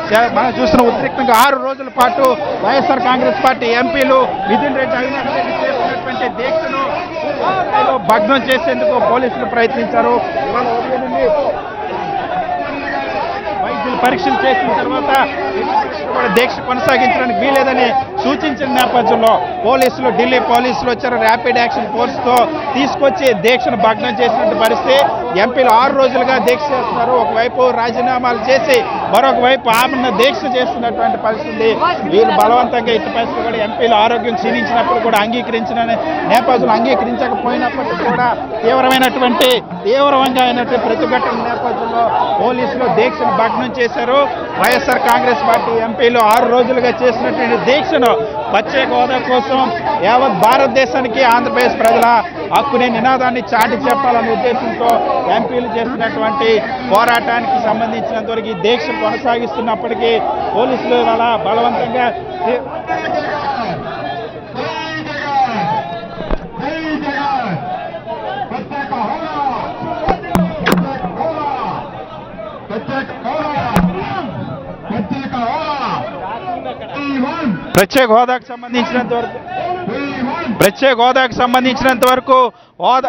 చ- మనం చూస్తున్న ఉద్రిక్తంగా ఆరు రోజుల పాటు వైఎస్ఆర్ కాంగ్రెస్ పార్టీ ఎంపీలు మిథున్ రెడ్డి అవినాష్ రెడ్డి చేస్తున్నటువంటి దీక్షను పూర్తి స్థాయిలో భగ్నం చేసేందుకు పోలీసులు ప్రయత్నించారు ఇవాళ ఉదయం నుండి వైద్యులు పరీక్షలు చేసిన తర్వాత కూడా దీక్ష కొనసాగించడానికి వీలేదని సూచించిన నేపథ్యంలో పోలీసులు ఢిల్లీ పోలీసులు వచ్చారు ర్యాపిడ్ యాక్షన్ ఫోర్స్ తో తీసుకొచ్చి దీక్షను భగ్నం చేసినట్టు పరిస్థితి ఎంపీలు ఆరు రోజులుగా దీక్ష చేస్తున్నారు ఒకవైపు రాజీనామాలు చేసి మరొక వైపు ఆమెను దీక్ష చేస్తున్నటువంటి పరిస్థితి వీళ్ళు బలవంతంగా ఇటు పరిస్థితి కూడా ఎంపీలు ఆరోగ్యం క్షీణించినప్పుడు కూడా అంగీకరించిన నేపథ్యంలో అంగీకరించకపోయినప్పటికీ కూడా తీవ్రమైనటువంటి తీవ్రంగా అయినటువంటి ప్రతిఘటన నేపథ్యంలో పోలీసులు దీక్షను భగ్నం చేశారు వైఎస్ఆర్ కాంగ్రెస్ పార్టీ ఎంపీలు ఆరు రోజులుగా చేసినటువంటి దీక్షను ప్రత్యేక హోదా కోసం యావత్ భారతదేశానికి ఆంధ్రప్రదేశ్ ప్రజల హక్కుని నినాదాన్ని చాటి చెప్పాలనే ఉద్దేశంతో ఎంపీలు చేసినటువంటి పోరాటానికి సంబంధించినంత వరకు ఈ దీక్ష కొనసాగిస్తున్నప్పటికీ పోలీసులు ఇవాళ బలవంతంగా తీ- ప్రత్యేక హోదాకు సంబంధించినంత వరకు ప్రత్యేక హోదాకు సంబంధించినంత వరకు హోదా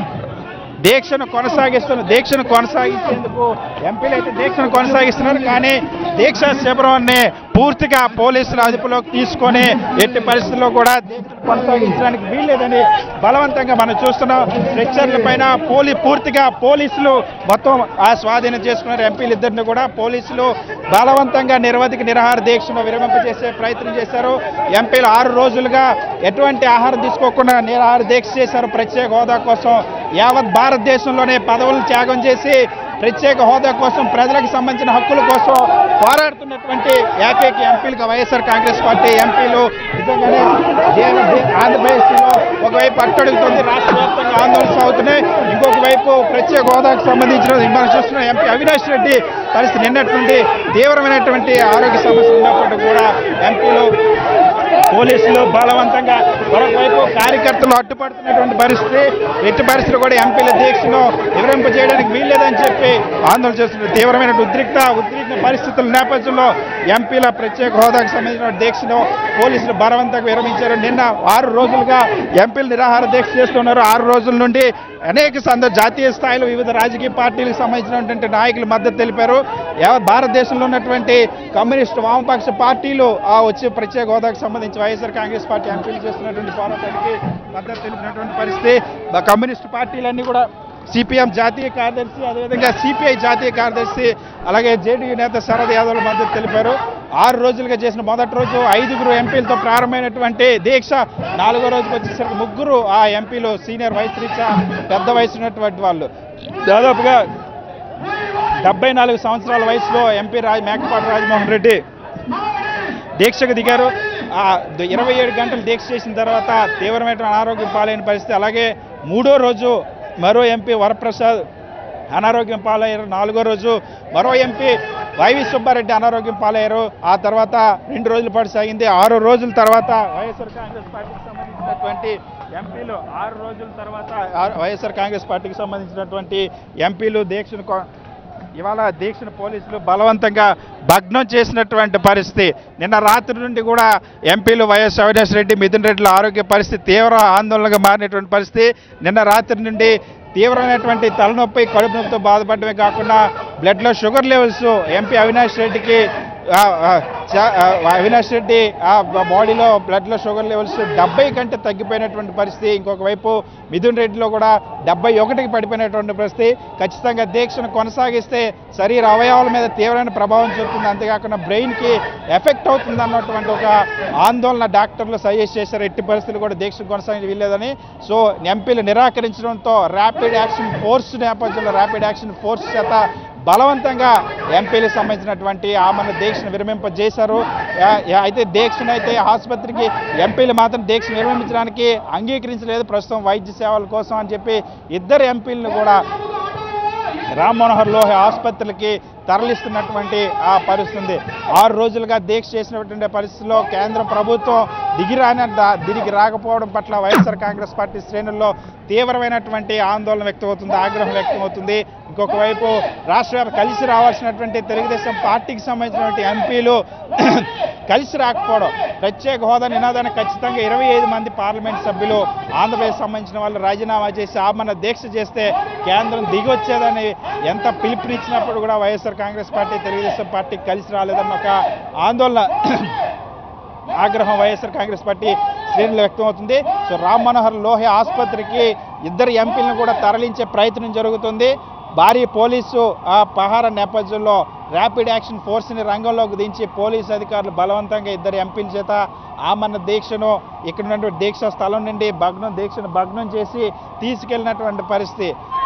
దీక్షను కొనసాగిస్తున్న దీక్షను కొనసాగించేందుకు ఎంపీలు అయితే దీక్షను కొనసాగిస్తున్నారు కానీ దీక్షా శిబిరాన్ని పూర్తిగా పోలీసుల అదుపులోకి తీసుకొని ఎట్టి పరిస్థితుల్లో కూడా దీక్షను కొనసాగించడానికి వీల్లేదని బలవంతంగా మనం చూస్తున్నాం స్ట్రెచ్చర్ల పైన పోలీ పూర్తిగా పోలీసులు మొత్తం ఆ స్వాధీనం చేసుకున్నారు ఎంపీలు ఇద్దరిని కూడా పోలీసులు బలవంతంగా నిరవధిక నిరాహార దీక్షను విరమింపజేసే ప్రయత్నం చేశారు ఎంపీలు ఆరు రోజులుగా ఎటువంటి ఆహారం తీసుకోకుండా నిరాహార దీక్ష చేశారు ప్రత్యేక హోదా కోసం యావత్ భారతదేశంలోనే పదవులు త్యాగం చేసి ప్రత్యేక హోదా కోసం ప్రజలకు సంబంధించిన హక్కుల కోసం పోరాడుతున్నటువంటి ఏకైక ఎంపీలుగా వైఎస్ఆర్ కాంగ్రెస్ పార్టీ ఎంపీలు నిజంగానే జీవన- ఆంధ్రప్రదేశ్లో ఒకవైపు అట్టడుగుతుంది రాష్ట్ర వ్యాప్తంగా ఆందోళన సాగుతున్నాయి ఇంకొక వైపు ప్రత్యేక హోదాకు సంబంధించిన మనం చూస్తున్న ఎంపీ అవినాష్ రెడ్డి పరిస్థితి నిన్నటి నుండి తీవ్రమైనటువంటి ఆరోగ్య సమస్యలు ఉన్నప్పటికీ కూడా ఎంపీలు పోలీసులు బలవంతంగా మరొకవైపు కార్యకర్తలు అడ్డుపడుతున్నటువంటి పరిస్థితి ఎట్టి పరిస్థితులు కూడా ఎంపీల దీక్షను వివరింప చేయడానికి వీల్లేదని చెప్పి ఆందోళన చేస్తున్నారు తీవ్రమైన ఉద్రిక్త ఉద్రిక్త పరిస్థితుల నేపథ్యంలో ఎంపీల ప్రత్యేక హోదాకు సంబంధించిన దీక్షను పోలీసులు బలవంతంగా విరమించారు నిన్న ఆరు రోజులుగా ఎంపీలు నిరాహార దీక్ష చేస్తున్నారు ఆరు రోజుల నుండి అనేక సంద జాతీయ స్థాయిలో వివిధ రాజకీయ పార్టీలకు సంబంధించినటువంటి నాయకులు మద్దతు తెలిపారు యావత్ భారతదేశంలో ఉన్నటువంటి కమ్యూనిస్ట్ వామపక్ష పార్టీలు ఆ వచ్చే ప్రత్యేక హోదాకు సంబంధించి వైఎస్ఆర్ కాంగ్రెస్ పార్టీ ఎంపీలు చేస్తున్నటువంటి పోరాటానికి మద్దతు తెలిపినటువంటి పరిస్థితి ఆ కమ్యూనిస్ట్ పార్టీలన్నీ కూడా సిపిఎం జాతీయ కార్యదర్శి అదేవిధంగా సిపిఐ జాతీయ కార్యదర్శి అలాగే జేడీయూ నేత శరద్ యాదవ్ మద్దతు తెలిపారు ఆరు రోజులుగా చేసిన మొదటి రోజు ఐదుగురు ఎంపీలతో ప్రారంభమైనటువంటి దీక్ష నాలుగో రోజుకి వచ్చేసరికి ముగ్గురు ఆ ఎంపీలు సీనియర్ వయసు రీత్యా పెద్ద వయసు ఉన్నటువంటి వాళ్ళు దాదాపుగా డెబ్బై నాలుగు సంవత్సరాల వయసులో ఎంపీ రాజ్ మేకపాటి రాజమోహన్ రెడ్డి దీక్షకు దిగారు ఆ ద- ఇరవై ఏడు గంటలు దీక్ష చేసిన తర్వాత తీవ్రమైన అనారోగ్యం పాలైన పరిస్థితి అలాగే మూడో రోజు మరో ఎంపీ వరప్రసాద్ అనారోగ్యం పాలయ్యారు నాలుగో రోజు మరో ఎంపీ వైవి సుబ్బారెడ్డి అనారోగ్యం పాలయ్యారు ఆ తర్వాత రెండు రోజుల పాటు సాగింది ఆరు రోజుల తర్వాత వైఎస్ఆర్ కాంగ్రెస్ పార్టీకి సంబంధించినటువంటి ఎంపీలు ఆరు రోజుల తర్వాత ఆ- వైఎస్ఆర్ కాంగ్రెస్ పార్టీకి సంబంధించినటువంటి ఎంపీలు దీక్షను కొ- ఇవాళ దీక్షను పోలీసులు బలవంతంగా భగ్నం చేసినటువంటి పరిస్థితి నిన్న రాత్రి నుండి కూడా ఎంపీలు వైఎస్ అవినాష్ రెడ్డి మిథున్ రెడ్డిల ఆరోగ్య పరిస్థితి తీవ్ర ఆందోళనగా మారినటువంటి పరిస్థితి నిన్న రాత్రి నుండి తీవ్రమైనటువంటి తలనొప్పి కడుపు నొప్పితో బాధపడమే కాకుండా బ్లడ్లో షుగర్ లెవెల్స్ ఎంపీ అవినాష్ రెడ్డికి ఆ, ఆ, చా- ఆ, అవినాష్ రెడ్డి ఆ బాడీలో బ్లడ్లో షుగర్ లెవెల్స్ డెబ్బై కంటే తగ్గిపోయినటువంటి పరిస్థితి ఇంకొక వైపు మిథున్ రెడ్డిలో కూడా డెబ్బై ఒకటికి పడిపోయినటువంటి పరిస్థితి ఖచ్చితంగా దీక్షను కొనసాగిస్తే శరీర అవయవాల మీద తీవ్రమైన ప్రభావం చూపుతుంది అంతేకాకుండా బ్రెయిన్కి ఎఫెక్ట్ అవుతుంది అన్నటువంటి ఒక ఆందోళన డాక్టర్లు సజెస్ట్ చేశారు ఎట్టి పరిస్థితులు కూడా దీక్ష కొనసాగించి వీల్లేదని సో ఎంపీలు నిరాకరించడంతో ర్యాపిడ్ యాక్షన్ ఫోర్స్ నేపథ్యంలో ర్యాపిడ్ యాక్షన్ ఫోర్స్ చేత బలవంతంగా ఎంపీలకు సంబంధించినటువంటి ఆమెను దీక్షను విరమింపజేశారు యా- యా- అయితే దీక్షను అయితే ఆసుపత్రికి ఎంపీలు మాత్రం దీక్షను విరమించడానికి అంగీకరించలేదు ప్రస్తుతం వైద్య సేవల కోసం అని చెప్పి ఇద్దరు ఎంపీలను కూడా రామ్ మనోహర్ లోహే ఆసుపత్రికి తరలిస్తున్నటువంటి ఆ పరిస్థితి ఉంది ఆరు రోజులుగా దీక్ష చేసినటువంటి పరిస్థితుల్లో కేంద్ర ప్రభుత్వం దిగిరాని దా- దిగి రాకపోవడం పట్ల వైఎస్ఆర్ కాంగ్రెస్ పార్టీ శ్రేణుల్లో తీవ్రమైనటువంటి ఆందోళన వ్యక్తమవుతుంది ఆగ్రహం వ్యక్తమవుతుంది ఇంకొక వైపు రాష్ట్ర వ్యాప్త కలిసి రావాల్సినటువంటి తెలుగుదేశం పార్టీకి సంబంధించినటువంటి ఎంపీలు కలిసి రాకపోవడం ప్రత్యేక హోదా నినాదాన్ని ఖచ్చితంగా ఇరవై ఐదు మంది పార్లమెంట్ సభ్యులు ఆంధ్రప్రదేశ్ సంబంధించిన వాళ్ళు రాజీనామా చేసి ఆమరణ దీక్ష చేస్తే కేంద్రం దిగి వచ్చేదని ఎంత పిలుపునిచ్చినప్పుడు కూడా YSR Congress party Telugu Desam party కలిసి రాలేదన్న ఒక ఆందోళన ఆగ్రహం వైఎస్ఆర్ కాంగ్రెస్ పార్టీ శ్రేణులు వ్యక్తమవుతుంది సో రామ్ మనోహర్ లోహే ఆసుపత్రికి ఇద్దరు ఎంపీలను కూడా తరలించే ప్రయత్నం జరుగుతుంది భారీ పోలీసు ఆ పహార నేపథ్యంలో ర్యాపిడ్ యాక్షన్ ఫోర్స్ని రంగంలోకి దించి పోలీసు అధికారులు బలవంతంగా ఇద్దరు ఎంపీల చేత ఆమన్న దీక్షను ఇక్కడ ఉన్నటువంటి దీక్ష స్థలం నుండి భగ్నం దీక్షను భగ్నం చేసి తీసుకెళ్ళినటువంటి పరిస్థితి